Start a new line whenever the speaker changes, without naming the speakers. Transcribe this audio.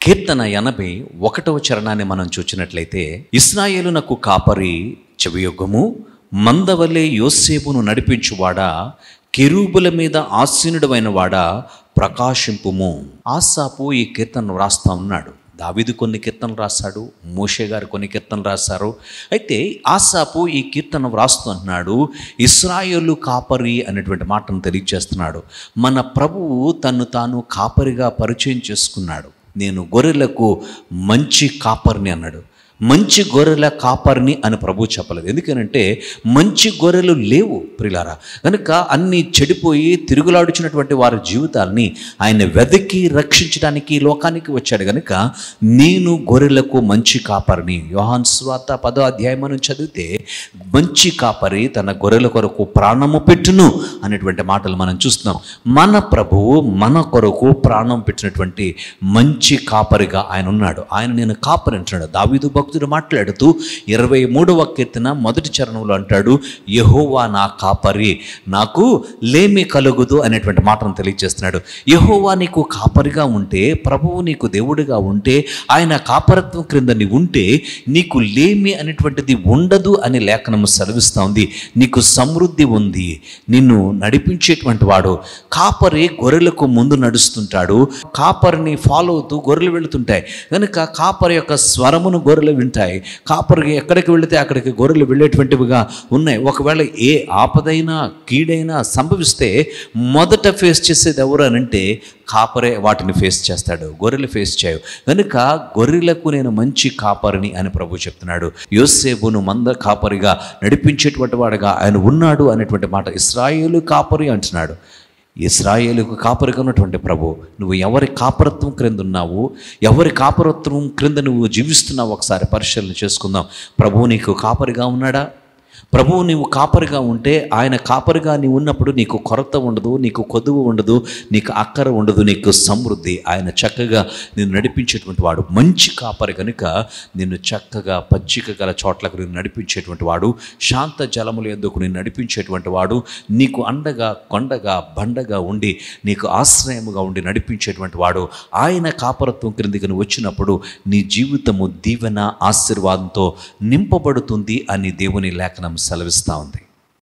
కీర్తన ఎనభై ఒకటవ చరణాన్ని మనం చూచినట్లయితే ఇస్రాయేలునకు కాపరి చెవియొగ్గము మందవలే యోసేపును నడిపించువాడా కెరూబుల మీద ఆసీనుడమైన వాడా ప్రకాశింపుము ఆసాపు ఈ కీర్తనను వ్రాస్తా ఉన్నాడు దావీదు కొన్ని కీర్తనలు రాశాడు మోషే గారు కొన్ని కీర్తనలు రాశారు అయితే ఆసాపు ఈ కీర్తన వ్రాస్తూ అంటున్నాడు ఇస్రాయేలు కాపరి అనేటువంటి మాటను తెలియజేస్తున్నాడు మన ప్రభువు తను తాను కాపరిగా పరిచయం చేసుకున్నాడు నేను గొర్రెలకు మంచి కాపరిని అన్నాడు మంచి గొర్రెల కాపరిని అని ప్రభు చెప్పలేదు ఎందుకనంటే మంచి గొర్రెలు లేవు ప్రిలారా కనుక అన్ని చెడిపోయి తిరుగులాడుచున్నటువంటి వారి జీవితాల్ని ఆయన వెదకి రక్షించడానికి ఈ లోకానికి వచ్చాడు కనుక నేను గొర్రెలకు మంచి కాపరిని యోహాన్ స్వాత పదో అధ్యాయం మనం చదివితే మంచి కాపరి తన గొర్రెల కొరకు ప్రాణము పెట్టును అనేటువంటి మాటలు మనం చూస్తున్నాం మన ప్రభువు మన కొరకు ప్రాణం పెట్టినటువంటి మంచి కాపరిగా ఆయన ఉన్నాడు ఆయన నేను కాపరి అంటున్నాడు దావీదు భక్తుడు మాట్లాడుతూ ఇరవై మూడవ కీర్తన మొదటి చరణంలో అంటాడు యహోవా నా కాపరి నాకు లేమి కలుగుదు అనేటువంటి మాటను తెలియజేస్తున్నాడు యహోవా నీకు కాపరిగా ఉంటే ప్రభువు నీకు దేవుడిగా ఉంటే ఆయన కాపరత్వం క్రింద నీ ఉంటే నీకు లేమి అనేటువంటిది ఉండదు అని లేఖనం సెలవిస్తూ ఉంది నీకు సమృద్ధి ఉంది నిన్ను నడిపించేటువంటి వాడు కాపరి గొర్రెలకు ముందు నడుస్తుంటాడు కాపరిని ఫాలో అవుతూ గొర్రెలు వెళుతుంటాయి కనుక కాపరి యొక్క స్వరమును గొర్రెలు వింటాయి కాపరికి ఎక్కడికి వెళితే అక్కడికి గొర్రెలు వెళ్ళేటువంటివిగా ఉన్నాయి ఒకవేళ ఏ ఆపదైనా కీడైనా సంభవిస్తే మొదట ఫేస్ చేసేది ఎవరు అని అంటే కాపరే వాటిని ఫేస్ చేస్తాడు గొర్రెలు ఫేస్ చేయవు కనుక గొర్రెలకు నేను మంచి కాపరిని అని ప్రభు చెప్తున్నాడు యోసేపును మంద కాపరిగా నడిపించేటువంటి వాడుగా ఆయన ఉన్నాడు అనేటువంటి మాట ఇస్రాయేలు కాపరి అంటున్నాడు ఇస్రాయేలుకు కాపరిగా ఉన్నటువంటి ప్రభు నువ్వు ఎవరి కాపరత్వం క్రింద ఉన్నావు ఎవరి కాపరత్వం క్రింద నువ్వు జీవిస్తున్నావు ఒకసారి పరిశీలన చేసుకుందాం ప్రభువు నీకు కాపరిగా ఉన్నాడా ప్రభువు నీవు కాపరిగా ఉంటే ఆయన కాపరిగా నీవు ఉన్నప్పుడు నీకు కొరత ఉండదు నీకు కొదువు ఉండదు నీకు అక్కర ఉండదు నీకు సమృద్ధి ఆయన చక్కగా నిన్ను నడిపించేటువంటి వాడు మంచి కాపరి కనుక నిన్ను చక్కగా పచ్చిక గల చోట్లకు నిన్ను నడిపించేటువంటి వాడు శాంత జలములు ఎందుకు నిన్ను నడిపించేటువంటి వాడు నీకు అండగా కొండగా బండగా ఉండి నీకు ఆశ్రయముగా ఉండి నడిపించేటువంటి వాడు ఆయన కాపరత్వం క్రిందికి నువ్వు వచ్చినప్పుడు నీ జీవితము దీవెన ఆశీర్వాదంతో నింపబడుతుంది అని దేవుని లేఖనం సెలవిస్తూ ఉంది